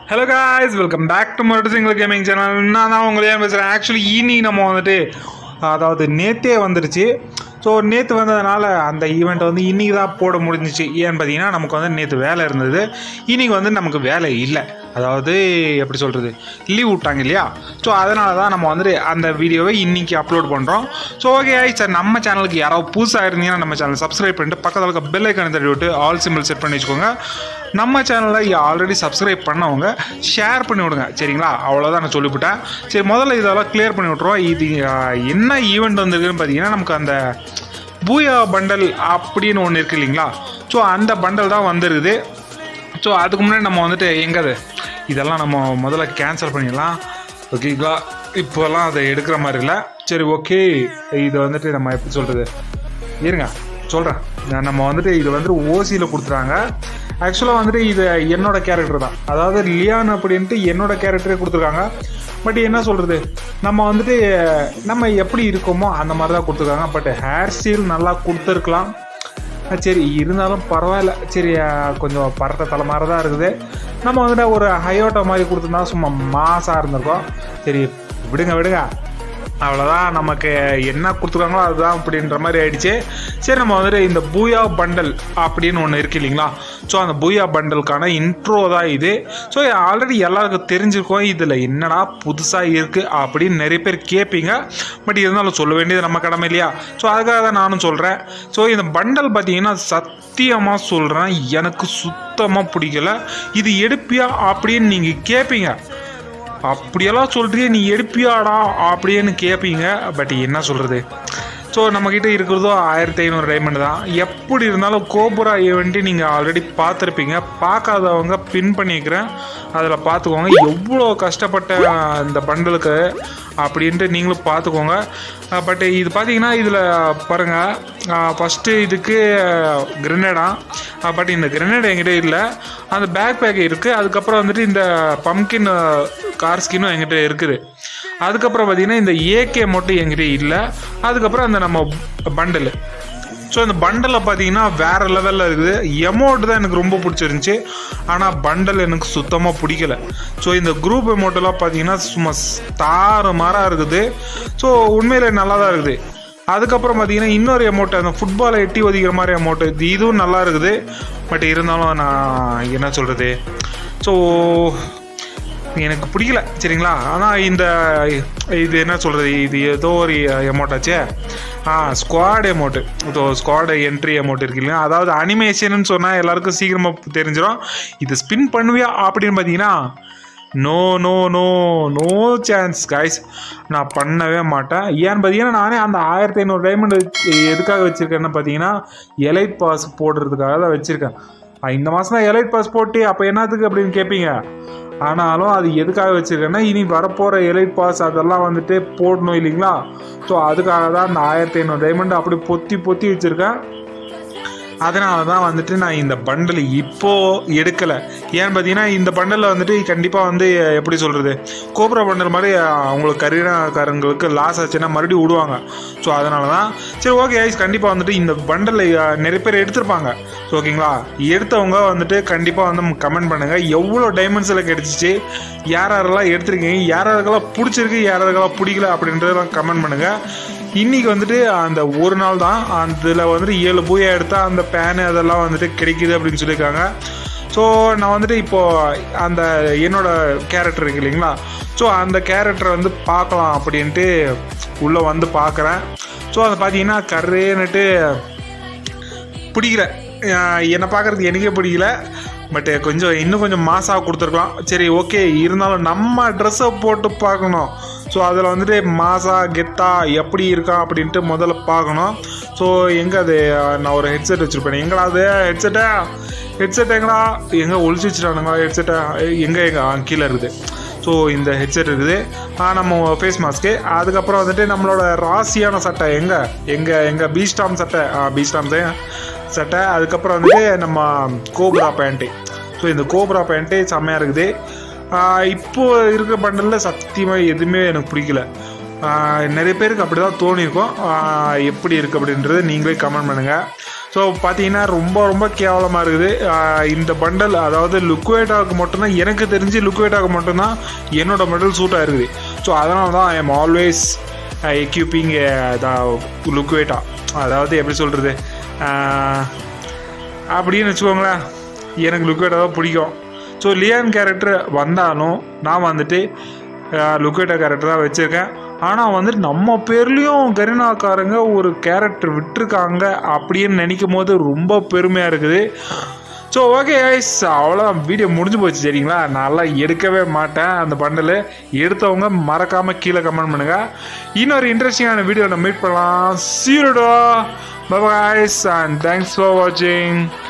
hello guys welcome back to மறுபடியும் single gaming channel நான் தான் உங்களே பேசுகிறேன் ஆக்சுவலி ஈவினிங் நம்ம வந்துட்டு அதாவது நேற்றே வந்துருச்சு ஸோ நேற்று வந்ததுனால அந்த ஈவெண்ட் வந்து இன்றைக்கி தான் போட முடிஞ்சிச்சு ஏன்னு பார்த்தீங்கன்னா நமக்கு வந்து நேற்று வேலை இருந்தது இன்றைக்கி வந்து நமக்கு வேலை இல்லை அதாவது எப்படி சொல்கிறது லீவ் விட்டாங்க இல்லையா ஸோ அதனால தான் நம்ம வந்துட்டு அந்த வீடியோவை இன்றைக்கி அப்லோட் பண்ணுறோம் ஸோ ஓகே சார் நம்ம சேனலுக்கு யாராவது புதுசாக இருந்தீங்கன்னா நம்ம சேனல் சப்ஸ்கிரைப் பண்ணிட்டு பக்கத்தில் இருக்க பெல் ஐக்கான தட்டி விட்டு ஆல் சிம்பிள் செட் பண்ணி வச்சுக்கோங்க நம்ம சேனலில் ஆல்ரெடி சப்ஸ்கிரைப் பண்ணவங்க ஷேர் பண்ணி விடுங்க சரிங்களா அவ்வளோதான் நான் சொல்லிவிட்டேன் சரி முதல்ல இதெல்லாம் கிளியர் பண்ணி விட்ருவோம் இது ஆஹ், என்ன ஈவெண்ட் வந்திருக்குன்னு பார்த்தீங்கன்னா நமக்கு அந்த பூயா பண்டல் அப்படின்னு ஒன்று இருக்கு இல்லைங்களா ஸோ அந்த பண்டல் தான் வந்திருக்குது ஸோ அதுக்கு முன்னாடி நம்ம வந்துட்டு எங்க அது இதெல்லாம் நம்ம முதல்ல கேன்சல் பண்ணிடலாம் ஓகேங்களா இப்போல்லாம் அதை எடுக்கிற மாதிரி இல்லை சரி ஓகே இது வந்துட்டு நம்ம எப்படி சொல்கிறது இருங்க சொல்கிறேன் நம்ம வந்துட்டு இது வந்துட்டு ஓசியில் கொடுத்துறாங்க ஆக்சுவலாக வந்துட்டு இது என்னோட கேரக்டர் தான் அதாவது லியான் அப்படின்ட்டு என்னோட கேரக்டரே கொடுத்துருக்காங்க பட் என்ன சொல்கிறது நம்ம வந்துட்டு நம்ம எப்படி இருக்கோமோ அந்த மாதிரி தான் கொடுத்துருக்காங்க பட் ஹேர் ஸ்டைல் நல்லா கொடுத்துருக்கலாம் அஹ் சரி இருந்தாலும் பரவாயில்ல சரி அஹ் கொஞ்சம் பரட்ட தலை மாதிரி தான் இருக்குது நம்ம வந்துட்டு ஒரு ஹையோட்டா மாதிரி கொடுத்துருந்தா சும்மா மாசாக இருந்திருக்கோம் சரி விடுங்க விடுங்க அவ்வளோதான் நமக்கு என்ன கொடுத்துருக்காங்களோ அதுதான் அப்படின்ற மாதிரி ஆயிடுச்சு சரி நம்ம வந்துட்டு இந்த பூயா பண்டல் அப்படின்னு ஒன்று இருக்கு இல்லைங்களா ஸோ அந்த பூயா பண்டலுக்கான இன்ட்ரோ தான் இது ஸோ ஆல்ரெடி எல்லாருக்கும் தெரிஞ்சிருக்கோம் இதில் என்னடா புதுசாக இருக்குது அப்படின்னு நிறைய பேர் கேட்பீங்க பட் இருந்தாலும் சொல்ல வேண்டியது நம்ம கடமை இல்லையா ஸோ அதுக்காக தான் நானும் சொல்கிறேன் ஸோ இந்த பண்டல் பார்த்தீங்கன்னா சத்தியமாக சொல்கிறேன் எனக்கு சுத்தமாக பிடிக்கல இது எடுப்பியா அப்படின்னு நீங்கள் கேட்பீங்க அப்படியெல்லாம் சொல்றியே நீ எடுப்பியாடா அப்படின்னு கேட்பீங்க பட் என்ன சொல்கிறது ஸோ நம்மக்கிட்ட இருக்கிறதோ ஆயிரத்தி ஐநூறு டைமண்ட் தான் எப்படி இருந்தாலும் கோபுரா ஈவெண்ட்டு நீங்கள் ஆல்ரெடி பார்த்துருப்பீங்க பார்க்காதவங்க பின் பண்ணிக்கிறேன் அதில் பார்த்துக்கோங்க எவ்வளோ கஷ்டப்பட்ட இந்த பண்டலுக்கு அப்படின்ட்டு நீங்களும் பார்த்துக்கோங்க பட் இது பார்த்தீங்கன்னா இதில் பாருங்கள் ஃபஸ்ட்டு இதுக்கு கிரனேடா பட் இந்த கிரனேட் என்கிட்ட இல்லை அந்த பேக் பேக் இருக்குது அதுக்கப்புறம் வந்துட்டு இந்த பம்கின் கார் ஸ்கின்னும் என்கிட்ட இருக்குது அதுக்கப்புறம் பார்த்தீங்கன்னா இந்த ஏகே மட்டும் என்கிட்ட இல்லை அதுக்கப்புறம் அந்த நம்ம பண்டலு ஸோ இந்த பண்டலை பார்த்தீங்கன்னா வேற லெவலில் இருக்குது எமௌண்ட் தான் எனக்கு ரொம்ப பிடிச்சிருந்துச்சி ஆனால் பண்டல் எனக்கு சுத்தமாக பிடிக்கல ஸோ இந்த குரூப் எமௌண்ட்டெல்லாம் பார்த்தீங்கன்னா சும்மா தாறு மாறாக இருக்குது ஸோ உண்மையிலே நல்லா தான் இருக்குது அதுக்கப்புறம் பார்த்தீங்கன்னா இன்னொரு அமௌண்ட் அந்த ஃபுட்பாலை எட்டி ஒதிக்கிற மாதிரி அமௌண்ட் இது இதுவும் நல்லா இருக்குது பட் இருந்தாலும் நான் என்ன சொல்கிறது ஸோ எனக்கு பிடிக்கல சரிங்களா ஆனால் இந்த இது என்ன சொல்கிறது இது ஏதோ ஒரு அமௌண்ட் ஆச்சே ஆ squad amount so squad entry amount இருக்கு இல்லையா அதாவது அனிமேஷன் சொன்னால் எல்லாருக்கும் சீக்கிரமாக தெரிஞ்சிடும் இது ஸ்பின் பண்ணுவியா அப்படின்னு பார்த்தீங்கன்னா no no no no chance guys நான் பண்ணவே மாட்டேன் ஏன்னு பார்த்தீங்கன்னா நானே அந்த ஆயிரத்தி ஐநூறு டைமண்ட் எதுக்காக வச்சுருக்கேன்னு பார்த்தீங்கன்னா எலைட் பாஸ் போடுறதுக்காக தான் வச்சுருக்கேன் இந்த மாதம் தான் எலைட் பாஸ் போட்டு அப்போ என்னத்துக்கு அப்படின்னு கேட்பீங்க ஆனாலும் அது எதுக்காக வச்சுருக்கேன்னா இனி வரப்போகிற எலைட் பாஸ் அதெல்லாம் வந்துட்டு போடணும் இல்லைங்களா ஸோ அதுக்காக தான் அந்த ஆயிரத்தி ஐநூறு டைமண்ட் அப்படி பொத்தி பொத்தி வச்சுருக்கேன் அதனால தான் வந்துட்டு நான் இந்த பண்டல் இப்போ எடுக்கலை ஏன்னு பார்த்தீங்கன்னா இந்த பண்டலில் வந்துட்டு கண்டிப்பாக வந்து எப்படி சொல்கிறது கோப்ரா பண்டல் மாதிரி அவங்களுக்கு கரீனாக்காரங்களுக்கு லாஸ் ஆச்சுன்னா மறுபடியும் விடுவாங்க ஸோ அதனால தான் சரி ஓகே ஐஸ் கண்டிப்பாக வந்துட்டு இந்த பண்டலை நிறைய பேர் எடுத்திருப்பாங்க ஸோ ஓகேங்களா எடுத்தவங்க வந்துட்டு கண்டிப்பாக வந்து கமெண்ட் பண்ணுங்கள் எவ்வளோ டைமண்ட்ஸில் கிடச்சிச்சு யார் யாரெல்லாம் எடுத்திருக்கீங்க யார் யாருக்கெல்லாம் பிடிச்சிருக்கு யார் யாருக்கெல்லாம் பிடிக்கல அப்படின்றதெல்லாம் கமெண்ட் பண்ணுங்கள் இன்னைக்கு வந்துட்டு அந்த ஒரு நாள் தான் அதில் வந்துட்டு ஏழு பூயா எடுத்தால் அந்த பேனு அதெல்லாம் வந்துட்டு கிடைக்குது அப்படின்னு சொல்லியிருக்காங்க ஸோ நான் வந்துட்டு இப்போது அந்த என்னோட கேரக்டர் இருக்கு இல்லைங்களா ஸோ அந்த கேரக்டரை வந்து பார்க்கலாம் அப்படின்ட்டு உள்ளே வந்து பார்க்குறேன் ஸோ அதை பார்த்தீங்கன்னா கரேன்னுட்டு பிடிக்கல அஹ் என்னை பார்க்குறதுக்கு எனக்கே பிடிக்கல பட் கொஞ்சம் இன்னும் கொஞ்சம் மாசாக கொடுத்துருக்கலாம் சரி ஓகே இருந்தாலும் நம்ம ட்ரெஸ்ஸை போட்டு பார்க்கணும் ஸோ அதில் வந்துட்டு மாசா கெத்தா எப்படி இருக்கா அப்படின்ட்டு முதல்ல பார்க்கணும் ஸோ எங்கே அது அஹ் நான் ஒரு ஹெட்செட் வச்சுருப்பேன் எங்கடா அது ஹெட்செட்டா ஹெட்செட் எங்கடா எங்கே ஒழிச்சு வச்சுட்டானுங்களா ஹெட்செட்டை எங்கே எங்கே கீழே இருக்குது ஸோ இந்த ஹெட்செட் இருக்குது ஆ, நம்ம ஃபேஸ் மாஸ்க்கு அதுக்கப்புறம் வந்துட்டு நம்மளோட ராசியான சட்டை எங்கே எங்கே எங்கள் பீஸ்டாம் சட்டை பீஸ்டாம் சட்டை அதுக்கப்புறம் வந்துட்டு நம்ம கோப்ரா பேண்ட்டு ஸோ இந்த கோப்ரா பேண்ட்டு செம்மையாக இருக்குது ஆ, இப்போ இருக்கிற பண்டலில் சத்தியமாக எதுவுமே எனக்கு பிடிக்கல ஆஹ் நிறைய பேருக்கு அப்படி தான் தோணியிருக்கும் ஆஹ் எப்படி இருக்குது அப்படின்றது நீங்களே கமெண்ட் பண்ணுங்கள் ஸோ பார்த்தீங்கன்னா ரொம்ப ரொம்ப கேவலமாக இருக்குது ஆஹ் இந்த பண்டல் அதாவது லுக்வேட்டாவுக்கு மட்டும்தான் எனக்கு தெரிஞ்சு லுக்வேட்டாவுக்கு மட்டும்தான் என்னோட பண்டல் சூட் ஆயிருக்குது ஸோ அதனால தான் ஐ எம் ஆல்வேஸ் எக்யூப்பிங் லுக்வேட்டா அதாவது எப்படி சொல்கிறது அப்படின்னு வச்சுக்கோங்களேன் எனக்கு லுக்வேட்டா தான் பிடிக்கும் ஸோ லியான் கேரக்டர் வந்தாலும் நான் வந்துட்டு லுக்வேட்டா கேரக்டர் தான் வச்சுருக்கேன் ஆனால் வந்துட்டு நம்ம பேர்லேயும் கரினாக்காரங்க ஒரு கேரக்டர் விட்டுருக்காங்க அப்படின்னு நினைக்கும் போது ரொம்ப பெருமையாக இருக்குது ஸோ ஓகே ஐஸ் அவ்வளோதான் வீடியோ முடிஞ்சு போச்சு சரிங்களா நான்லாம் எடுக்கவே மாட்டேன் அந்த பண்டலு எடுத்தவங்க மறக்காமல் கீழே கமெண்ட் பண்ணுங்கள் இன்னொரு இன்ட்ரெஸ்டிங்கான வீடியோ நம்ம மீட் பண்ணலாம் சீரோடோ bye guys and thanks for வாட்சிங்